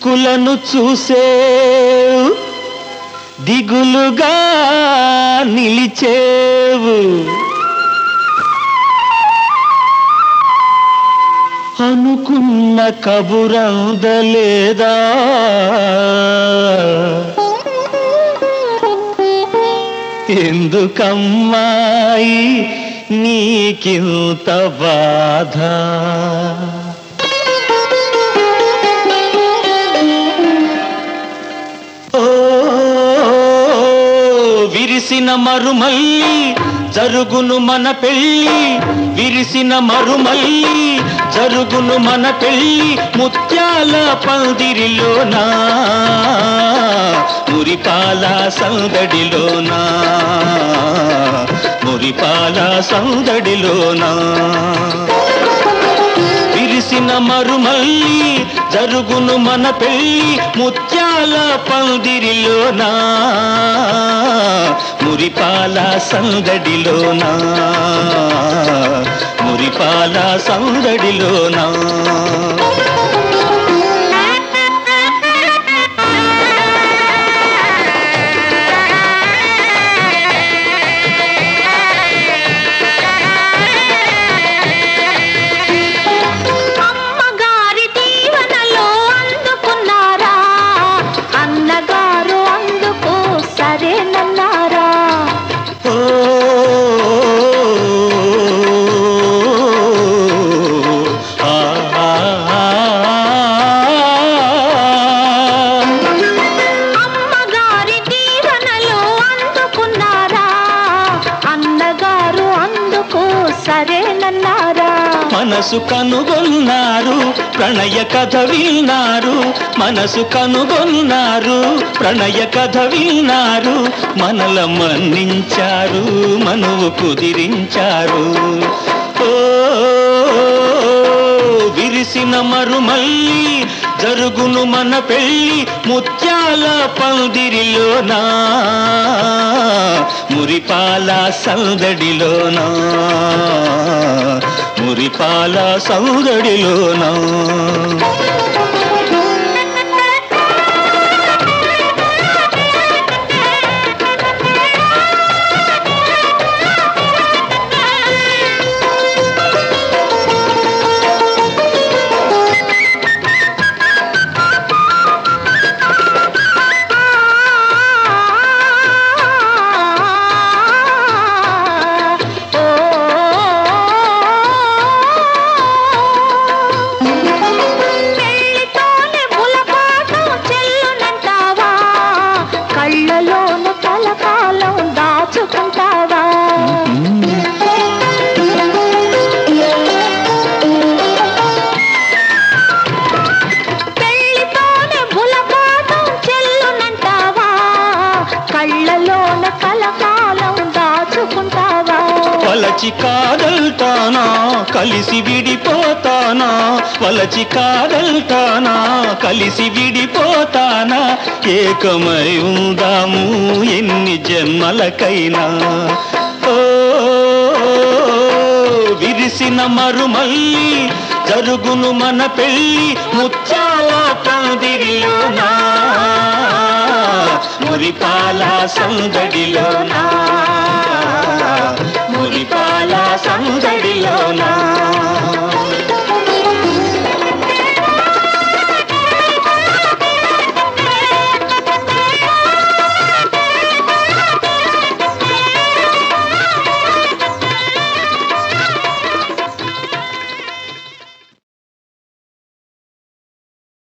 దిక్కులను చూసే దిగులుగా నిలిచేవు అనుకున్న కబురందలేదా ఎందుకమ్మాయి నీకింత బాధ ఓ విరిసిన మరుమల్లి జరుగును మన పెళ్ళి విరిసిన మరుమల్లి జరుగును మన పెళ్ళి ముత్యాల పందిరిలోనా మురిపాల సందడిలోనా మురిపాల సందడిలోనా విరిసిన మరుమల్లి జరుగును మన పెళ్ళి ముత్యాల పందిరిలోనా మురిపాల సందడిలోనా మురిపాల సందడిలోనా అమ్మగారి దీవెనలో అందుకున్నారా అన్నగారు అందుకు సరేనన్నారా ఓ ఆ, ఆ, ఆ, అమ్మగారి దీవెనలో అందుకున్నారా అన్నగారు అందుకు సరేనన్నారా మనసు కనుగొన్నారు ప్రణయ కథ విన్నారు మనసు కనుగొన్నారు ప్రణయ కథ విన్నారు మనల మన్నించారు మనువు కుదిరించారు ఓ విరిసిన మరుమల్లి జరుగును మన పెళ్ళి ముత్యాల పందిరిలోనా మురిపాల సందడిలోనా మురిపాల సందడిలోనా పెళ్లితోనే ములపాటం చెల్లునంటావా కళ్ళలోను కలకాలం దాచుకుంటావా పెళ్లితోనే ములపాటం చెల్లునంటావా కళ్ళలోన కలకాలం దాచుకుంటావా వలచి కాదల్టానా కలిసి విడిపోతానా వలచి కాదల్టానా కలిసి విడిపోతానా ఏకమై ఉందాము ఎన్ని జన్మలకైనా ఓ విరిసిన మరుమల్లి జరుగును మన పెళ్ళి ముత్యాల పందిరిలోనా మురిపాల సందడిలోనా మురిపాల సందడిలోనా